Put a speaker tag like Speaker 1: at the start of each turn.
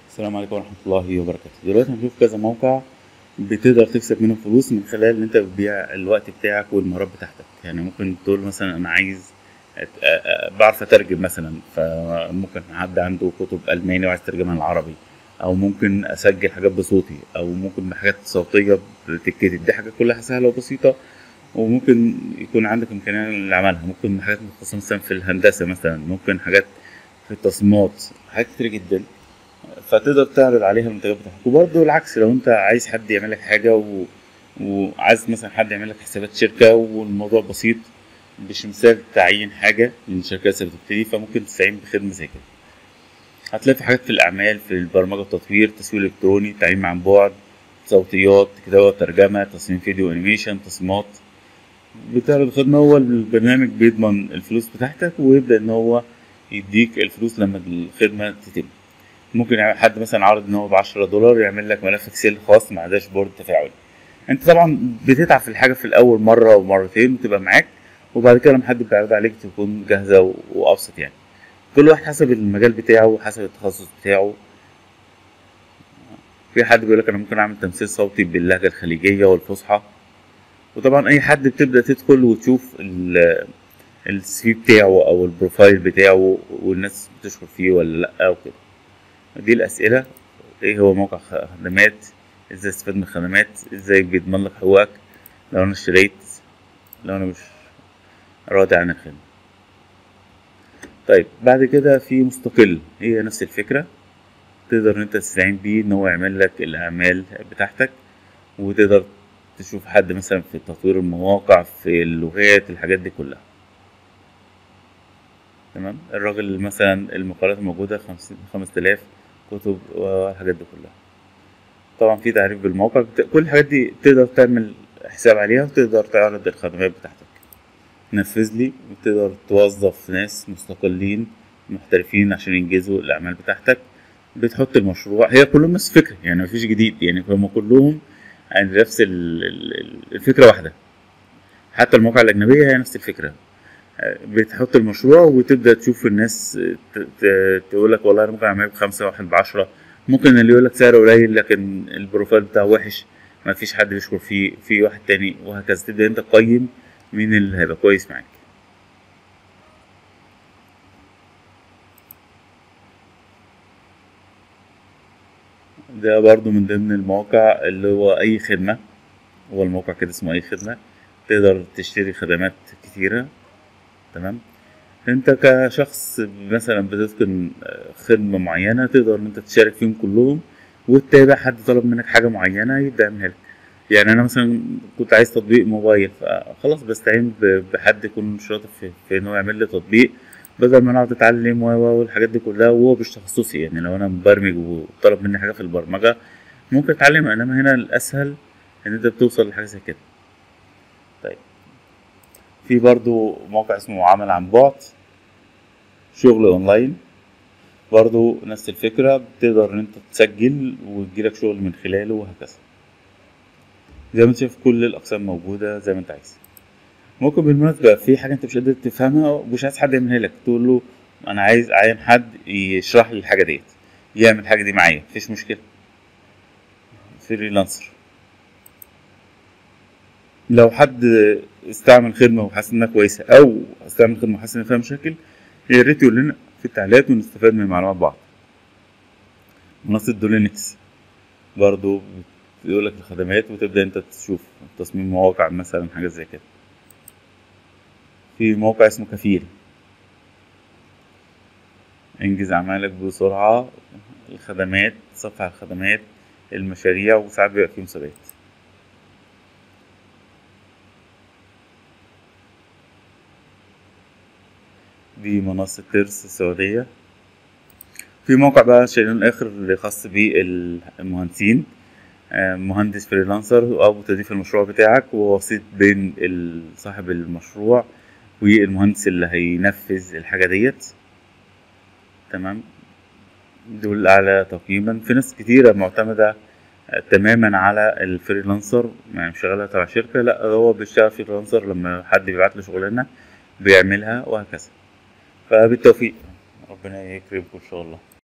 Speaker 1: السلام عليكم ورحمة الله وبركاته دلوقتي هنشوف كذا موقع بتقدر تكسب منهم فلوس من خلال ان انت بتبيع الوقت بتاعك والمهارات بتاعتك يعني ممكن تقول مثلا انا عايز أت- أ- أ- بعرف اترجم مثلا فممكن حد عنده كتب الماني وعايز ترجمها للعربي او ممكن اسجل حاجات بصوتي او ممكن بحاجات صوتيه بتتكتب دي حاجات كلها سهله وبسيطه وممكن يكون عندك امكانيه لعملها ممكن حاجات متخصصه مثلا في الهندسه مثلا ممكن حاجات في التصميمات حاجات كتير جدا فتقدر تعرض عليها المنتجات بتاعتك وبرضه العكس لو انت عايز حد يعمل لك حاجه و... وعايز مثلا حد يعمل لك حسابات شركه والموضوع بسيط مش محتاج تعيين حاجه لان الشركه لسه بتبتدي فممكن تستعين بخدمه زي كده هتلاقي في حاجات في الاعمال في البرمجه والتطوير تسويق الكتروني تعليم عن بعد صوتيات كتابه وترجمه تصميم فيديو انيميشن تصميمات بتعرض خدمه هو البرنامج بيضمن الفلوس بتاعتك ويبدا ان هو يديك الفلوس لما الخدمه تتم ممكن يعمل حد مثلا عارض ان هو ب 10 دولار يعمل لك ملف اكسل خاص مع داشبورد تفاعلي انت طبعا بتتعب في الحاجه في الاول مره ومرتين وتبقى معاك وبعد كده لما حد بيعرض عليك تكون جاهزه و- وابسط يعني كل واحد حسب المجال بتاعه وحسب التخصص بتاعه في حد بيقول لك انا ممكن اعمل تمثيل صوتي باللهجه الخليجيه والفصحى وطبعا اي حد بتبدا تدخل وتشوف ال- السي في بتاعه او البروفايل بتاعه والناس بتشكر فيه ولا لا وكده دي الأسئلة إيه هو موقع خدمات إزاي استفاد من الخدمات إزاي بيضمن لك حقوقك لو أنا اشتريت لو أنا مش راضي عن الخدمة طيب بعد كده في مستقل هي نفس الفكرة تقدر إن أنت تستعين بيه إن هو يعمل لك الأعمال بتاعتك وتقدر تشوف حد مثلا في تطوير المواقع في اللغات الحاجات دي كلها تمام الراجل مثلا المقالات الموجودة خمسين خمس تلاف كتب والحاجات دي كلها طبعا في تعريف بالموقع بت- كل الحاجات دي تقدر تعمل حساب عليها وتقدر تعرض الخدمات بتاعتك نفذ لي وتقدر توظف ناس مستقلين محترفين عشان ينجزوا الأعمال بتاعتك بتحط المشروع هي كلهم نفس الفكرة يعني مفيش جديد يعني هم كلهم عند نفس ال- ال- الفكرة واحدة حتى المواقع الأجنبية هي نفس الفكرة بتحط المشروع وتبدا تشوف الناس تقول لك والله انا ممكن اعمله بخمسه واحد بعشرة ممكن اللي يقول لك سعره قليل لكن البروفايل بتاعه وحش ما فيش حد بيشكر فيه في واحد تاني وهكذا تبدا انت تقيم مين اللي هيبقى كويس معاك ده برضو من ضمن المواقع اللي هو اي خدمه هو الموقع كده اسمه اي خدمه تقدر تشتري خدمات كتيره تمام انت كشخص مثلا بتتقن خدمة معينة تقدر ان انت تشارك فيهم كلهم وتتابع حد طلب منك حاجة معينة يبدأ يعملها لك يعني انا مثلا كنت عايز تطبيق موبايل فخلاص بستعين ب- بحد يكون شاطر في, في ان هو يعمل لي تطبيق بدل ما انا اقعد اتعلم و- و- والحاجات دي كلها وهو مش تخصصي يعني لو انا مبرمج وطلب مني حاجة في البرمجة ممكن اتعلمها انما هنا الاسهل ان انت بتوصل لحاجة زي كده طيب في برضو موقع اسمه عمل عن بعد شغل اونلاين برضو نفس الفكرة بتقدر ان انت تسجل ويجيلك شغل من خلاله وهكذا زي ما انت شايف كل الاقسام موجودة زي ما انت عايز ممكن بالمناسبة في حاجة انت مش قادر تفهمها ومش عايز حد يعملها لك تقول له انا عايز اعين حد يشرح لي الحاجة ديت يعمل الحاجة دي معايا مفيش مشكلة فريلانسر لو حد استعمل خدمة وحاسس انها كويسة او استعمل خدمة وحاسس ان فيها مشاكل يا ريت يقول لنا في التعليقات ونستفاد من معلومات بعض منصة دولينكس برضو بيقول لك الخدمات وتبدأ انت تشوف تصميم مواقع مثلا حاجة زي كده في موقع اسمه كفيل انجز اعمالك بسرعة الخدمات صفحة الخدمات المشاريع وساعات بيبقى فيه مسابقات دي منصة ترس السعودية في موقع بقى شيرين آخر خاص بالمهندسين آه، مهندس فريلانسر أو تضيف المشروع بتاعك ووسيط بين ال- صاحب المشروع والمهندس اللي هينفذ الحاجة ديت تمام دول أعلى تقييما في ناس كتيرة معتمدة آه، تماما على الفريلانسر يعني مش شغالة تبع شركة لا هو بيشتغل فريلانسر لما حد بيبعت له شغلانة بيعملها وهكذا فبالتوفيق ربنا يكرمكم ان شاء الله